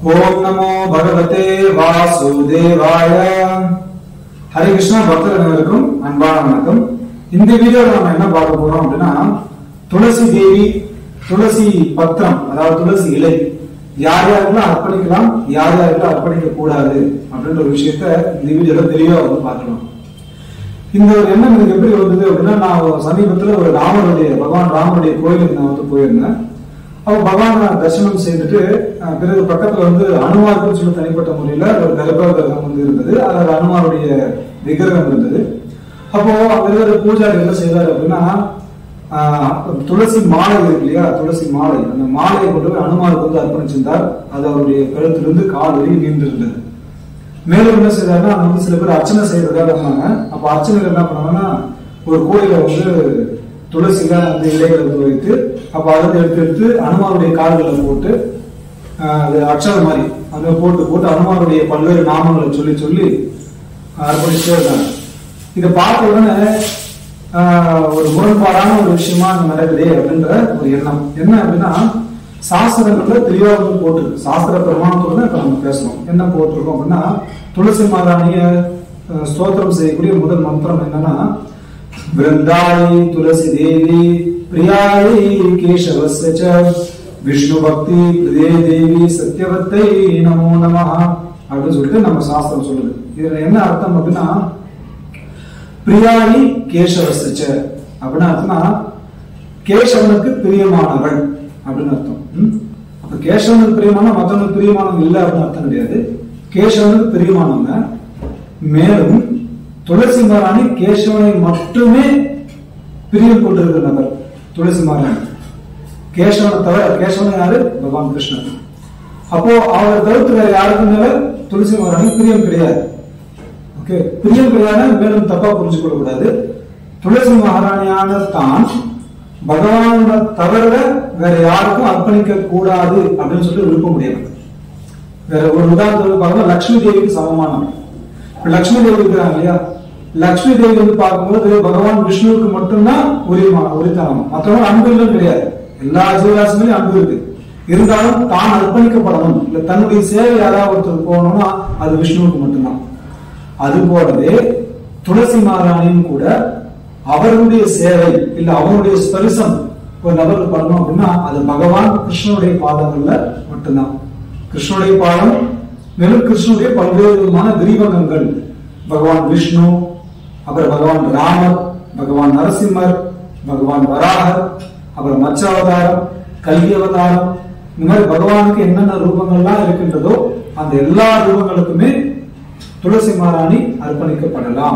ஓம் நமோ பகவதே வாசுதேவாய ஹரே கிருஷ்ணா பக்தர் அனைவருக்கும் அன்பான வணக்கம் இந்த வீடியோல நம்ம என்ன பார்க்க போறோம் அப்படின்னா துளசி தேவி துளசி பத்திரம் அதாவது துளசி இலை யார் யாருக்கெல்லாம் அர்ப்பணிக்கலாம் யார் யாருக்கெல்லாம் அர்ப்பணிக்க கூடாது அப்படின்ற ஒரு விஷயத்த இந்த வீடியோல தெளிவா வந்து பார்க்கலாம் இந்த ஒரு எண்ணம் எனக்கு எப்படி வந்தது அப்படின்னா நான் சமீபத்துல ஒரு ராமருடைய பகவான் ராமருடைய கோயிலுக்கு நான் வந்து போயிருந்தேன் அப்ப பகவானை தரிசனம் செய்துட்டு அஹ், பிறகு பக்கத்துல வந்து அனுமாருக்குன்னு சொல்லி தனிப்பட்ட முறையில ஒரு கர்ப்பகிரகம் வந்து இருந்தது அதுல அனுமாருடைய விக்கிரகம் இருந்தது அப்போ அங்க இருக்கிற பூஜாரி என்ன செய்தார் அப்படின்னா ஆஹ், துளசி மாலை இருக்கு இல்லையா துளசி மாலை அந்த மாலையை கொண்டு போய் அனுமாருக்கு வந்து அர்ப்பணிச்சிருந்தார் அது அவருடைய கழுத்திலிருந்து கால் வரை நீண்டு இருந்தது மேலும் என்ன செய்தாருன்னா அங்க வந்து சில பேர் அர்ச்சனை செய்யறதா இருந்தாங்க அப்ப அர்ச்சனைகள் என்ன பண்ணாங்கன்னா ஒரு கோயில வந்து துளசியில அந்த இலைகளை வந்து வைத்து அப்ப அதை எடுத்து எடுத்து அனுமாருடைய கால்களை போட்டு ஆஹ், அது அக்ஷரம் மாதிரி அதை போட்டு போட்டு அனுமாருடைய பல்வேறு நாமங்களை சொல்லி சொல்லி அர்ப்பணிச்சுட்டே இருந்தாங்க இதை பார்த்த உடனே ஆஹ், ஒரு முரண்பாடான ஒரு விஷயமா அங்க நடக்குதே அப்படின்ற ஒரு எண்ணம் என்ன அப்படின்னா சாஸ்திரங்கள்ல தெளிவா வந்து போட்டிருக்கு சாஸ்திர பிரமாணத்தோட தான் இப்ப நம்ம பேசணும் என்ன போட்டிருக்கோம் அப்படின்னா துளசி மாதானிய அஹ், ஸ்தோத்திரம் செய்யக்கூடிய முதல் மந்திரம் என்னன்னா பிருந்தாயி துளசி தேவி பிரியாயி கேசவஸ்ய ச விஷ்ணு பக்தி பிரியே தேவி சத்யவத்தை நமோ நமஹ அப்படின்னு சொல்லிட்டு நம்ம சாஸ்திரம் சொல்லுது இதுல என்ன அர்த்தம் அப்படின்னா பிரியாணி கேசவஸ்ய அப்படின்னு அர்த்தம்னா கேசவனுக்கு பிரியமானவள் அப்படின்னு அர்த்தம் ம்? அப்ப கேசவனுக்கு பிரியமான மத்தவனுக்கு பிரியமானவங்க இல்ல அப்படின்னு அர்த்தம் கிடையாது கேசவனுக்கு பிரியமானவங்க மேலும் துளசி மாராணி கேசவனை மட்டுமே பிரியம் கொண்டிருக்கிற நபர் துளசி மாராணி கேசவனை தவிர கேசவன் யாரு பகவான் கிருஷ்ணன் அப்போ அவரை தவிர்த்து வேற யாருக்கும் மேல துளசி மாராணி பிரியம் கிடையாது ஓகே பிரியம் கிடையாது மேலும் தப்பா புரிஞ்சு கொள்ள கூடாது துளசி மகாராணியான தான் பகவான தவிர வேற யாருக்கும் அர்ப்பணிக்க கூடாது அப்படின்னு சொல்லிட்டு விருப்ப முடியாது வேற ஒரு உதாரணத்துக்கு பார்க்கணும் லக்ஷ்மி தேவிக்கு சமமானவங்க இப்ப லக்ஷ்மி தேவி இருக்கிறாங்க இல்லையா லக்ஷ்மி தேவி வந்து பார்க்கும்போது பகவான் விஷ்ணுவுக்கு மட்டும்தான் உரிமா உரித்தானம் மற்றவங்க அன்புகளும் கிடையாது எல்லா ஜீவராசிலையும் அன்பு இருக்கு இருந்தாலும் தான் அர்ப்பணிக்கப்படணும் இல்ல தன்னுடைய சேவை யாராவது ஒருத்தர் போகணும்னா அது விஷ்ணுவுக்கு மட்டும்தான் அது போலவே துளசி மாராணியும் கூட அவருடைய சேவை இல்ல அவருடைய ஸ்பரிசம் ஒரு நபருக்கு பண்ணணும் அப்படின்னா அது பகவான் கிருஷ்ணனுடைய பாதங்கள்ல மட்டும்தான் கிருஷ்ணனுடைய பாதம் மேலும் கிருஷ்ணனுடைய பல்வேறு விதமான விரிவகங்கள் பகவான் விஷ்ணு அப்புறம் பகவான் ராமர் பகவான் நரசிம்மர் பகவான் வராகர் அப்புறம் மச்ச அவதாரம் கல்வி அவதாரம் இந்த மாதிரி பகவானுக்கு என்னென்ன ரூபங்கள்லாம் இருக்கின்றதோ அந்த எல்லா ரூபங்களுக்குமே துளசி மாராணி அர்ப்பணிக்கப்படலாம்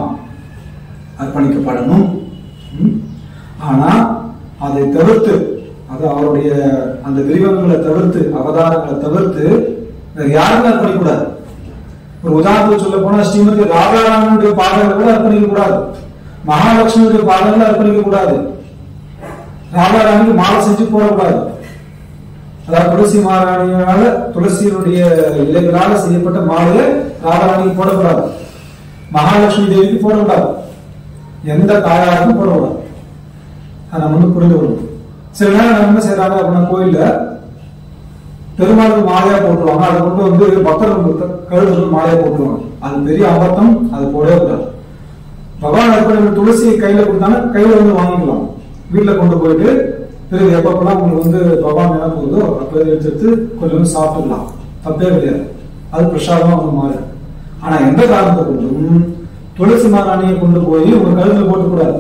அர்ப்பணிக்கப்படணும் ம்? ஆனா அதை தவிர்த்து அது அவருடைய அந்த விரிவங்களை தவிர்த்து அவதாரங்களை தவிர்த்து வேற யாருக்கும் அர்ப்பணிக்க கூடாது ஒரு உதாரணத்துக்கு சொல்ல போனா ஸ்ரீமதி ராதாராமனுடைய பாடல்களை கூட அர்ப்பணிக்க கூடாது மகாலட்சுமியுடைய பாடல்களை அர்ப்பணிக்க கூடாது ராதாராணிக்கு மாலை செஞ்சு போடக்கூடாது அதாவது துளசி மாராணியால துளசியினுடைய இலைகளால செய்யப்பட்ட மாலையை ராதாராணிக்கு போடக்கூடாது மகாலட்சுமி தேவிக்கு போடக்கூடாது எந்த தாயாருக்கும் போடக்கூடாது அதை நம்ம வந்து புரிந்து கொள்ளணும் சில நேரம் நம்ம என்ன செய்யறாங்க அப்படின்னா கோயில்ல பெருமாளுக்கு மாலையா போட்டுருவாங்க அதை கொண்டு வந்து பக்தர்கள் கழுதுக்கு மாலையா போட்டுருவாங்க அது பெரிய அபத்தம் அது போடவே கூடாது பகவான் அர்ப்பணி துளசியை கையில கொடுத்தாங்க கையில வந்து வாங்கிக்கலாம் வீட்டுல கொண்டு போயிட்டு பிறகு எப்பப்பெல்லாம் உங்களுக்கு வந்து பகவான் என்ன போகுதோ அப்ப எடுத்து எடுத்து கொஞ்சம் கொஞ்சம் சாப்பிட்டுக்கலாம் தப்பே கிடையாது அது பிரசாதமா வந்து மாறு ஆனா எந்த காரணத்தை கொண்டும் துளசி மாராணியை கொண்டு போய் உங்க கழுத்துல போட்டு கூடாது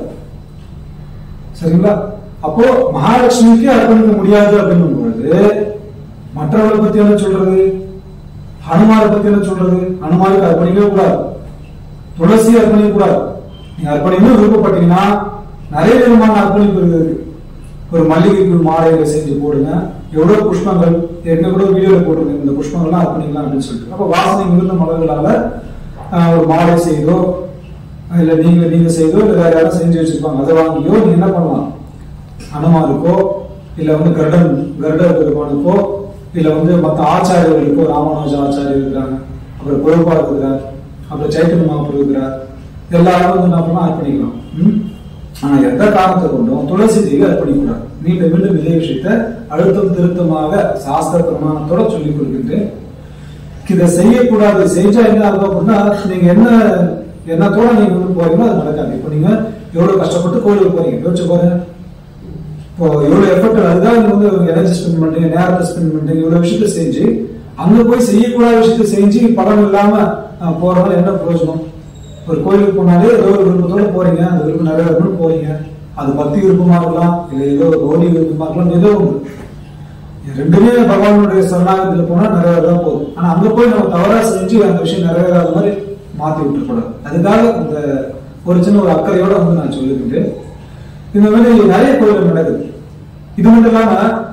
சரிங்களா அப்போ மகாலட்சுமிக்கு அர்ப்பணிக்க முடியாது அப்படின்னும் பொழுது மற்றவர்களை பத்தி என்ன சொல்றது ஹனுமாரை பத்தி என்ன சொல்றது ஹனுமாருக்கு அர்ப்பணிக்கவே கூடாது துளசி அர்ப்பணிக்க கூடாது நீங்க அர்ப்பணிக்கணும் விருப்பப்பட்டீங்கன்னா நிறைய விதமான அர்ப்பணிப்பு இருக்குது ஒரு மல்லிகைப்பூ மாலைகளை செஞ்சு போடுங்க எவ்வளவு புஷ்பங்கள் என்ன கூட வீடியோல போட்டுருங்க இந்த புஷ்பங்கள்லாம் அர்ப்பணிக்கலாம் அப்படின்னு சொல்லிட்டு அப்ப வாசனை மிகுந்த மலர்களால ஆஹ், ஒரு மாலை செய்தோ இல்ல நீங்க நீங்க செய்தோ இல்ல வேற யாரும் செஞ்சு வச்சிருப்பாங்க அதை வாங்கியோ நீங்க என்ன பண்ணலாம் அனுமாருக்கோ இல்ல வந்து கருடன் கருட பெருமானுக்கோ இல்ல வந்து மத்த ஆச்சாரியர்களுக்கோ ராமானுஜ ஆச்சாரியர் இருக்கிறாங்க அப்புறம் பொறுப்பா இருக்கிறார் அப்புறம் சைத்தன்ய மகாபுரு இருக்கிறார் எல்லாரும் வந்து என்ன பண்ணலாம் அர்ப்பணிக்கலாம் ம்? ஆனா எந்த காரணத்தை கொண்டும் துளசி தேவி அர்ப்பணிக்கூடாது மீண்டும் மீண்டும் இதே விஷயத்த அழுத்தம் திருத்தமாக சாஸ்திர பிரமாணத்தோட சொல்லிக் கொடுக்கின்றேன் இதை செய்யக்கூடாது செஞ்சா என்ன ஆகும் அப்படின்னா நீங்க என்ன என்னத்தோட நீங்க வந்து போறீங்களோ அது நடக்காது இப்போ நீங்க எவ்வளவு கஷ்டப்பட்டு கோயிலுக்கு போறீங்க யோசிச்சு பாருங்க இப்போ எவ்வளவு எஃபர்ட் அதுதான் நீங்க வந்து எனர்ஜி ஸ்பெண்ட் பண்றீங்க நேரத்தை ஸ்பெண்ட் பண்றீங்க இவ்வளவு விஷயத்த செஞ்சு அங்க போய் செய்யக்கூடாத விஷயத்த செஞ்சு பலன் இல்லாம அஹ், போறதால என்ன பிரயோஜனம் ஒரு கோயிலுக்கு போனாலே ஏதோ ஒரு விருப்பத்தோட போறீங்க அந்த விருப்பம் நிறைவேறணும்னு போறீங்க அது பக்தி விருப்பமா இருக்கலாம் இல்ல ஏதோ ஒரு கௌரி விருப்பமா இருக்கலாம் ஏதோ ஒன்று ரெண்டுமே பகவானுடைய சரணாகத்துல போனா நிறைவேறதான் போகுது ஆனா அங்க போய் நம்ம தவறா செஞ்சு அந்த விஷயம் நிறைவேறாத மாதிரி மாத்தி விட்டுறக்கூடாது அதுக்காக இந்த ஒரு சின்ன ஒரு அக்கறையோட வந்து நான் சொல்லியிருக்கேன் இந்த மாதிரி நிறைய கோயில்கள் நடக்குது இது மட்டும் இல்லாம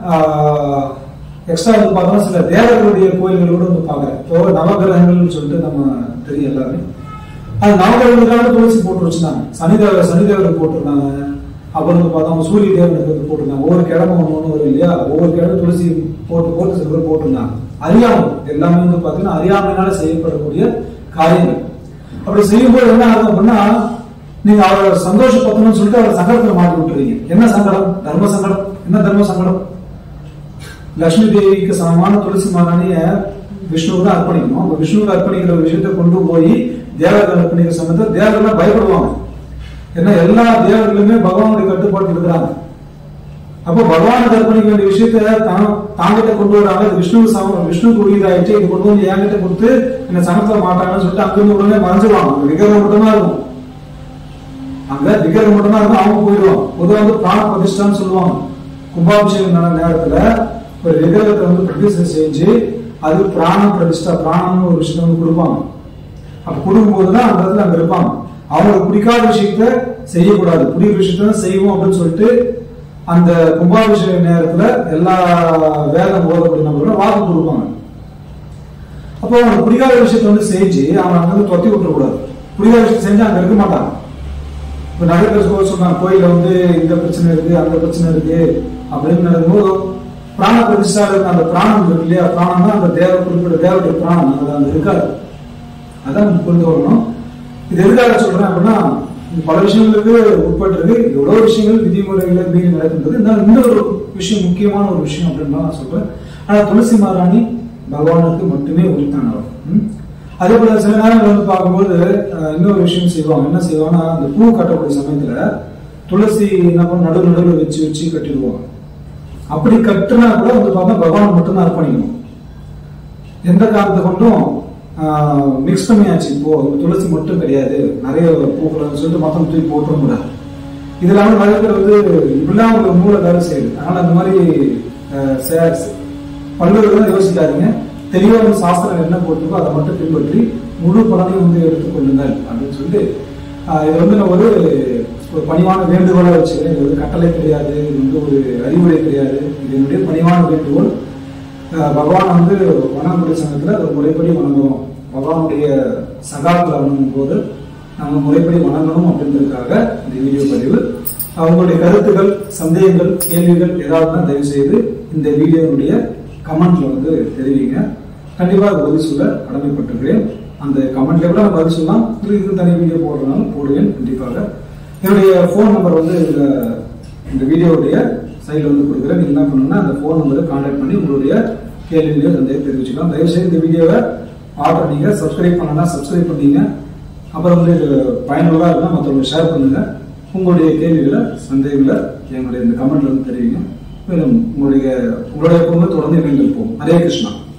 எக்ஸ்ட்ரா வந்து பார்த்தோம்னா சில தேவர்களுடைய கோயில்கள் கூட வந்து பாக்குறேன் இப்போ நவகிரகங்கள்னு சொல்லிட்டு நம்ம தெரியும் எல்லாமே அது நவகிரகங்களுக்காக துளசி போட்டு வச்சிருந்தாங்க சனிதேவர் சனிதேவர் போட்டிருந்தாங்க அப்புறம் வந்து பார்த்தோம் சூரிய தேவனுக்கு வந்து போட்டிருந்தாங்க ஒவ்வொரு கிழமை ஒன்று ஒன்று வரும் இல்லையா ஒவ்வொரு கிழமை துளசி போட்டு போட்டு சில பேர் போட்டிருந்தாங்க அறியாமை எல்லாமே வந்து பார்த்தீங்கன்னா அறியாமையினால செய்யப்படக்கூடிய காரியங்கள் அப்படி செய்யும்போது என்ன ஆகும் அப்படின்னா நீங்க அவரை சந்தோஷப்படுத்தணும்னு சொல்லிட்டு அவரை சங்கடத்துல மாட்டி விட்டுறீங்க என்ன சங்கடம் தர்ம சங்கடம் என்ன தர்ம சங்கடம் லட்சுமி தேவிக்கு சமமான துளசி மாராணிய விஷ்ணுவுக்கு தான் அர்ப்பணிக்கணும் அப்ப விஷ்ணுவுக்கு அர்ப்பணிக்கிற ஒரு விஷயத்தை கொண்டு போய் தேவர்கள் அர்ப்பணிக்கிற சமயத்தில் தேவர்கள் பயப்படுவாங்க ஏன்னா எல்லா தேவர்களுமே பகவானுடைய கட்டுப்பாட்டு இருக்கிறாங்க அப்போ பகவானுக்கு அர்ப்பணிக்க வேண்டிய விஷயத்த தான் தாங்கிட்ட கொண்டு வராங்க இது விஷ்ணு சம விஷ்ணுக்கு உரியதாயிடுச்சு இது கொண்டு வந்து என்கிட்ட கொடுத்து என்ன சமத்துல மாட்டாங்கன்னு சொல்லிட்டு அங்கிருந்து உடனே மறைஞ்சிருவாங்க அங்க விக்கிரகம் மட்டும்தான் இருக்கும் அங்க விக்கிரகம் மட்டும்தான் இருக்கும் அவங்க போயிடுவாங்க பொதுவாக வந்து பிராண பிரதிஷ்டான்னு சொல்லுவாங்க கும்பாபிஷேகம் நடந்த நேரத்துல ஒரு விக்கிரகத்தை வந்து பிரதிஷ்டை செஞ்சு அது பிராண பிரதிஷ்டா பிராணம்னு ஒரு விஷயத்தை வந்து கொடுப்பாங்க அப்ப கொடுக்கும்போதுதான் அந்த இடத்துல அங்க இருப்பாங்க அவங்களுக்கு பிடிக்காத விஷயத்த செய்யக்கூடாது பிடிக்கிற விஷயத்த தான் செய்வோம் அப்படின்னு சொல்லிட்டு அந்த கும்பாபிஷேக நேரத்துல எல்லா வேதம் ஓதக்கூடிய நபர்களும் வாக்கு கொடுப்பாங்க அப்போ அவனுக்கு பிடிக்காத விஷயத்த வந்து செஞ்சு அவன் அங்க வந்து தொத்தி விட்டுறக்கூடாது பிடிக்காத விஷயத்த செஞ்சு அங்க இருக்க மாட்டான் இப்ப நிறைய பேர் சொல்ல சொன்னாங்க கோயில்ல வந்து இந்த பிரச்சனை இருக்கு அந்த பிரச்சனை இருக்கு அப்படின்னு நடக்கும்போது பிராண பிரதிஷ்டா இருக்கு அந்த பிராணம் இருக்கு இல்லையா பிராணம் தான் அந்த தேவ குறிப்பிட்ட தேவடைய பிராணம் அது அங்க இருக்காது அதான் நம்ம புரிந்து கொள்ளணும் இது எதுக்காக சொல்றேன் அப்படின்னா இது பல விஷயங்களுக்கு உட்பட்டு இருக்கு எவ்வளவு விஷயங்கள் விதிமுறைகளை மீறி நடக்கின்றது இருந்தாலும் இந்த ஒரு விஷயம் முக்கியமான ஒரு விஷயம் அப்படின்னு தான் நான் சொல்றேன் ஆனா துளசி மாராணி பகவானுக்கு மட்டுமே உரித்தானவர் ம்? அதே போல சில நேரங்கள் வந்து பார்க்கும்போது அஹ், இன்னொரு விஷயம் செய்வாங்க என்ன செய்வாங்கன்னா அந்த பூ கட்டக்கூடிய சமயத்துல துளசி என்ன பண்ண நடு நடுவில் வச்சு வச்சு கட்டிடுவாங்க அப்படி கட்டுனா கூட வந்து பார்த்தா பகவான் மட்டும்தான் அர்ப்பணிக்கணும் எந்த காரணத்தை கொண்டும் மிக்ஸ் பண்ணியாச்சு இப்போ துளசி மட்டும் கிடையாது நிறைய பூக்கள் சொல்லிட்டு மொத்தம் தூக்கி போட்டுற கூடாது இது இல்லாமல் நிறைய பேர் வந்து இப்படிலாம் ஒரு மூல வேலை செய்யுது அதனால அந்த மாதிரி அஹ், சே- பல்வேறு யோசிக்காதீங்க தெளிவா வந்து சாஸ்திரம் என்ன போட்டிருக்கோ அதை மட்டும் பின்பற்றி முழு பலனையும் வந்து எடுத்துக்கொள்ளுங்கள் அப்படின்னு சொல்லிட்டு ஆஹ், இது வந்து நான் ஒரு ஒரு பணிவான வேண்டுகோளா வச்சுக்கிறேன் இது வந்து கட்டளை கிடையாது இது வந்து ஒரு அறிவுரை கிடையாது இது என்னுடைய பணிவான வேண்டுகோள் ஆஹ், பகவான் வந்து வணங்கக்கூடிய சமயத்துல ஒரு முறைப்படி வணங்கணும் பகவானுடைய சகாத்துல வணங்கும் போது நம்ம முறைப்படி வணங்கணும் அப்படின்றதுக்காக இந்த வீடியோ பதிவு அவங்களுடைய கருத்துக்கள் சந்தேகங்கள் கேள்விகள் ஏதாவது தான் தயவு செய்து இந்த வீடியோனுடைய கமெண்ட்ல வந்து தெரிவிங்க கண்டிப்பா அது பதில் சொல்ல கடமைப்பட்டிருக்கிறேன் அந்த கமெண்ட்ல கூட நான் பதில் சொல்லலாம் இல்லை இது தனி வீடியோ போடுறதுனாலும் போடுவேன் கண்டிப்பாக என்னுடைய ஃபோன் நம்பர் வந்து இதுல இந்த வீடியோவுடைய சைடில் வந்து கொடுக்குறேன் நீங்க என்ன பண்ணணும்னா அந்த ஃபோன் நம்பரை கான்டாக்ட் பண்ணி உங்களுடைய கேள்விகளையோ சந்தேகம் தெரிவிச்சுக்கலாம் தயவு செய்து இந்த வீடியோவை ஆர்டர் நீங்க சப்ஸ்கிரைப் பண்ணனா சப்ஸ்கிரைப் பண்ணீங்க அப்புறம் வந்து இது பயனுள்ளதா இருந்தால் மற்றவங்க ஷேர் பண்ணுங்க உங்களுடைய கேள்விகளை சந்தேகங்களை எங்களுடைய இந்த கமெண்ட்ல வந்து தெரிவிங்க மேலும் உங்களுடைய உங்களுடைய பொண்ணு தொடர்ந்து இணைந்திருப்போம் ஹரே கிருஷ்ணா